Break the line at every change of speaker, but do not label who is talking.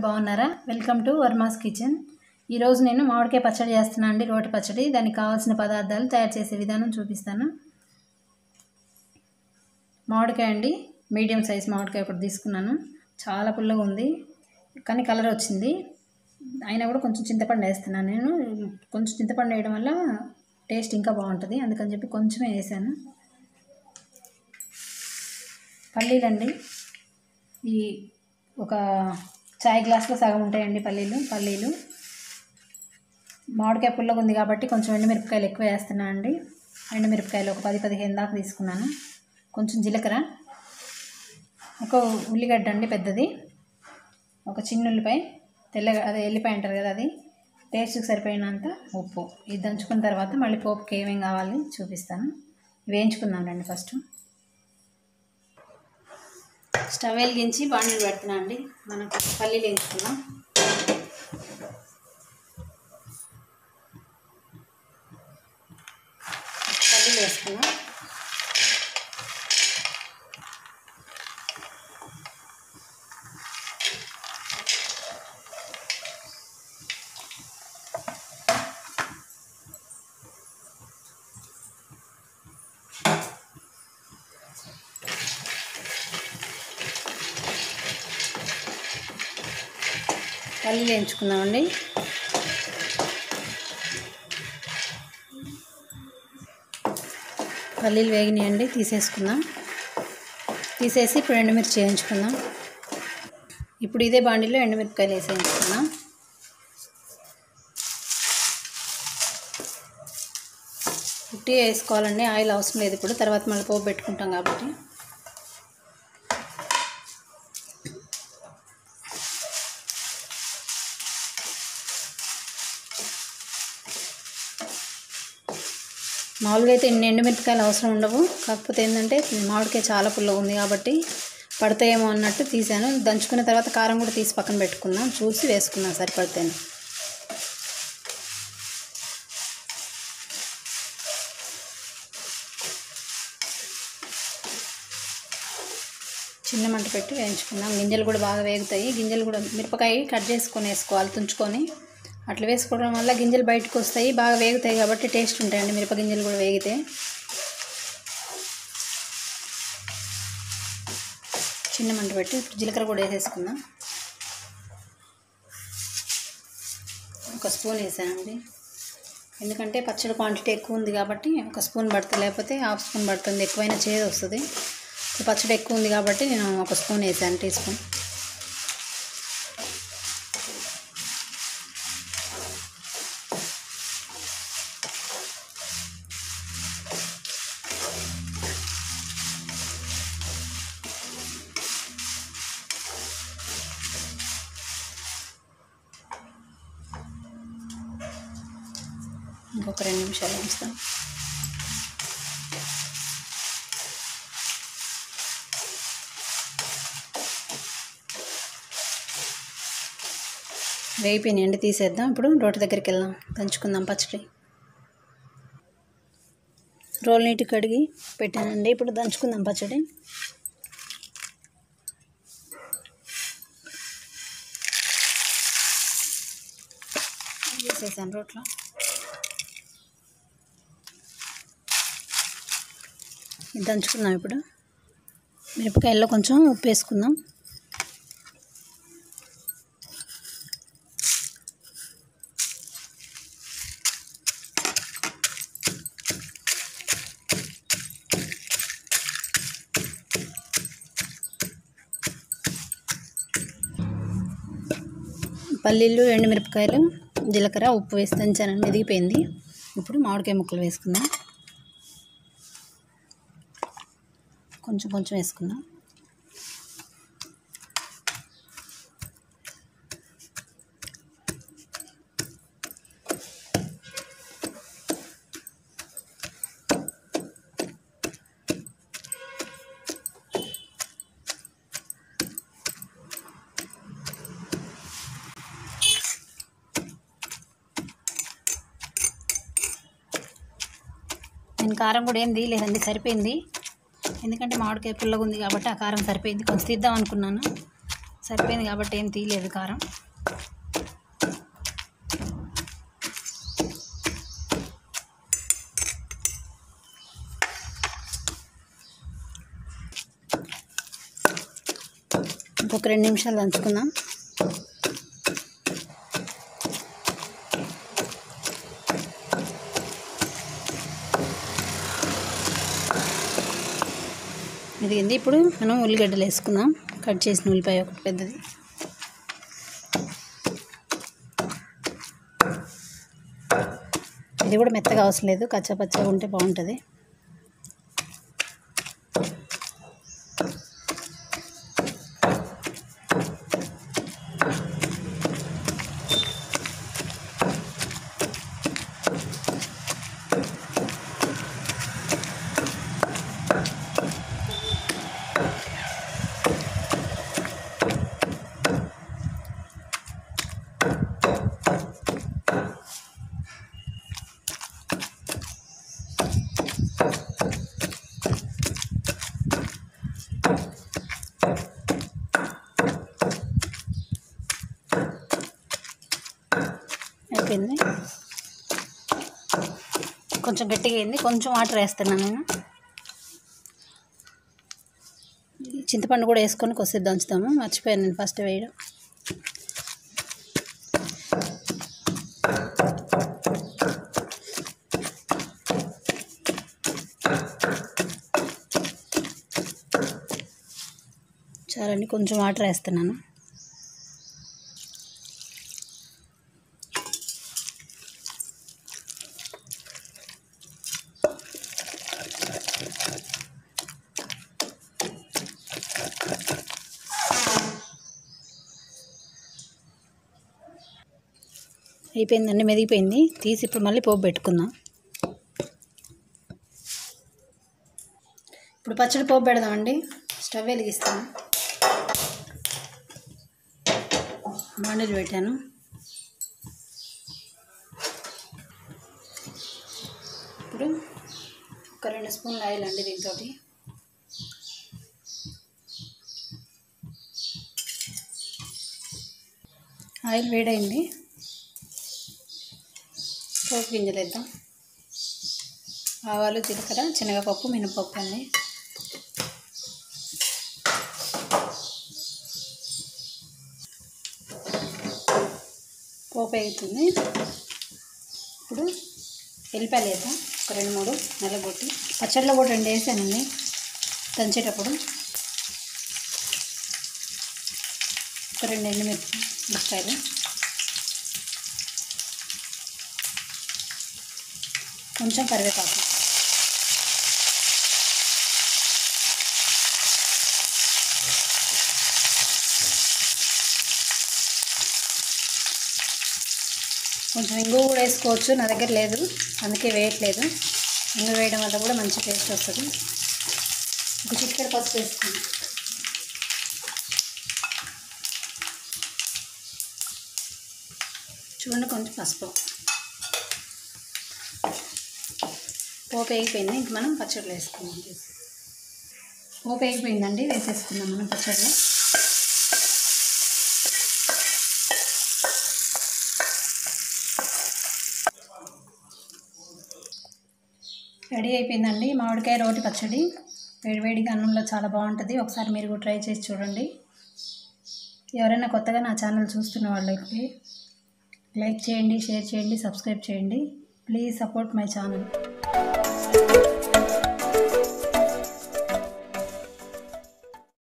బాగున్నారా welcome to Varma's kitchen ఈరోజు నేను మామిడికాయ పచ్చడి చేస్తున్నాను అండి రోటి పచ్చడి దానికి కావాల్సిన పదార్థాలు తయారు చేసే విధానం చూపిస్తాను మామిడికాయ అండి మీడియం సైజ్ మామిడికాయ ఒకటి తీసుకున్నాను చాలా పుల్లగా ఉంది కానీ కలర్ వచ్చింది అయినా కూడా కొంచెం చింతపండు వేస్తున్నాను నేను కొంచెం చింతపండు వేయడం వల్ల టేస్ట్ ఇంకా బాగుంటుంది అందుకని చెప్పి కొంచెమే వేసాను పల్లీలండి ఈ ఒక చాయ్ గ్లాస్లో సగం ఉంటాయండి పల్లీలు పల్లీలు మామిడికాయ పుల్లగా ఉంది కాబట్టి కొంచెం ఎండుమిరపకాయలు ఎక్కువ వేస్తున్నాను అండి ఎండుమిరపకాయలు ఒక పది పదిహేను దాకా తీసుకున్నాను కొంచెం జీలకర్ర ఒక ఉల్లిగడ్డ అండి పెద్దది ఒక చిన్న ఉల్లిపాయ తెల్లగా అదే ఎల్లిపాయ అంటారు కదా అది టేస్ట్కి సరిపోయినంత ఉప్పు ఇది దంచుకున్న తర్వాత మళ్ళీ పోపుకి ఏమేం కావాలి చూపిస్తాను వేయించుకుందాం రండి ఫస్ట్ స్టవ్ వెలిగించి బాండీలు పెడుతున్నా అండి మనం పల్లీలు వేయించుకుందాం పల్లీలు వేసుకున్నాం పల్లీలు వేయించుకుందామండి పల్లీలు వేగినాయండి తీసేసుకుందాం తీసేసి ఇప్పుడు ఎండుమిర్చి వేయించుకుందాం ఇప్పుడు ఇదే బాండీలో ఎండుమిరపకాయలు వేసి వేయించుకుందాం ఉట్టి వేసుకోవాలండి ఆయిల్ అవసరం లేదు ఇప్పుడు తర్వాత మళ్ళీ పోపు పెట్టుకుంటాం కాబట్టి మామూలుగా అయితే ఇన్ని ఎండుమిరపకాయలు అవసరం ఉండవు కాకపోతే ఏంటంటే మామిడికాయ చాలా పుల్లగా ఉంది కాబట్టి పడతాయేమో అన్నట్టు తీసాను దంచుకున్న తర్వాత కారం కూడా తీసి పక్కన పెట్టుకుందాం చూసి వేసుకుందాం సరిపడితేనే చిన్న మంట పెట్టి వేయించుకుందాం గింజలు కూడా బాగా వేగుతాయి గింజలు కూడా మిరపకాయ కట్ చేసుకొని వేసుకోవాలి తుంచుకొని అట్లా వేసుకోవడం వల్ల గింజలు బయటకు వస్తాయి బాగా వేగుతాయి కాబట్టి టేస్ట్ ఉంటాయండి మిరప గింజలు కూడా వేగితే చిన్న మంట పెట్టి జీలకర్ర కూడా వేసేసుకుందాం ఒక స్పూన్ వేసానండి ఎందుకంటే పచ్చడి క్వాంటిటీ ఎక్కువ ఉంది కాబట్టి ఒక స్పూన్ పడుతుంది లేకపోతే హాఫ్ స్పూన్ పడుతుంది ఎక్కువైనా చేదు వస్తుంది పచ్చడి ఎక్కువ ఉంది కాబట్టి నేను ఒక స్పూన్ వేసాను టీ స్పూన్ ఇంకొక రెండు నిమిషాలు ఉంచుతాం వేగిపోయినాయండి తీసేద్దాం ఇప్పుడు రోటి దగ్గరికి వెళ్దాం దంచుకుందాం పచ్చడి రోల్ నీటి కడిగి పెట్టానండి ఇప్పుడు దంచుకుందాం పచ్చడి వేసేసాను రోట్లో ఇది దంచుకుందాం ఇప్పుడు మిరపకాయల్లో కొంచెం ఉప్పు వేసుకుందాం పల్లీలు ఎండుమిరపకాయలు జీలకర్ర ఉప్పు వేసి దంచానండి ఎదిగిపోయింది ఇప్పుడు మామిడికాయ ముక్కలు వేసుకుందాం కొంచెం కొంచెం వేసుకుందాం నేను కారం కూడా ఏం తీయలేదండి సరిపోయింది ఎందుకంటే మామిడికాయ పుల్లగా ఉంది కాబట్టి ఆ కారం సరిపోయింది కొంచెం తీద్దాం అనుకున్నాను సరిపోయింది కాబట్టి ఏం తీయలేదు కారం ఇంకొక రెండు నిమిషాలు దంచుకుందాం ఇదిగింది ఇప్పుడు మనం ఉల్లిగడ్డలు వేసుకుందాం కట్ చేసిన ఉల్లిపాయ ఒకటి పెద్దది ఇది కూడా మెత్తగా అవసరం లేదు కచ్చపచ్చగా ఉంటే బాగుంటుంది అయిపోయింది కొంచెం గట్టిగా అయింది కొంచెం వాటర్ వేస్తున్నాను నేను చింతపండు కూడా వేసుకొని కొద్దిసేపు దంచుతాము మర్చిపోయాను నేను ఫస్ట్ వేయడం చాలండి కొంచెం వాటర్ వేస్తున్నాను అయిపోయిందండి మెదిగిపోయింది తీసి ఇప్పుడు మళ్ళీ పోపు పెట్టుకుందాం ఇప్పుడు పచ్చడి పోపు పెడదామండి స్టవ్ వెలిగిస్తాను బాండీలు పెట్టాను ఇప్పుడు ఒక రెండు స్పూన్లు ఆయిల్ అండి దీంతో ఆయిల్ వేడైంది పోపు గింజలు వేద్దాం ఆవాలు జీలకర్ర శనగపప్పు మినపప్పు అండి పోపు వేగుతుంది ఇప్పుడు ఎల్లిపాయలు వేద్దాం ఒక రెండు మూడు నల్లగొట్టి పచ్చడిలో కూడా రెండు వేసానండి దంచేటప్పుడు ఒక రెండు ఎండుమిర్చి మిరపకాయలు కొంచెం కరివేపాకు కొంచెం ఇంగు కూడా వేసుకోవచ్చు నా దగ్గర లేదు అందుకే వేయట్లేదు ఇంగు వేయడం వల్ల కూడా మంచి టేస్ట్ వస్తుంది ఒక చిటికెడు పసుపు వేసుకుంది చూడండి కొంచెం పసుపు పోపు వేగిపోయింది ఇంక మనం పచ్చడిలో వేసుకుందాం పోపు వేగిపోయిందండి వేసేసుకుందాం మనం పచ్చడిలో రెడీ అయిపోయిందండి మామిడికాయ రోటి పచ్చడి వేడివేడిగా అన్నంలో చాలా బాగుంటుంది ఒకసారి మీరు కూడా ట్రై చేసి చూడండి ఎవరైనా కొత్తగా నా ఛానల్ చూస్తున్న వాళ్ళకి లైక్ చేయండి షేర్ చేయండి సబ్స్క్రైబ్ చేయండి ప్లీజ్ సపోర్ట్ మై ఛానల్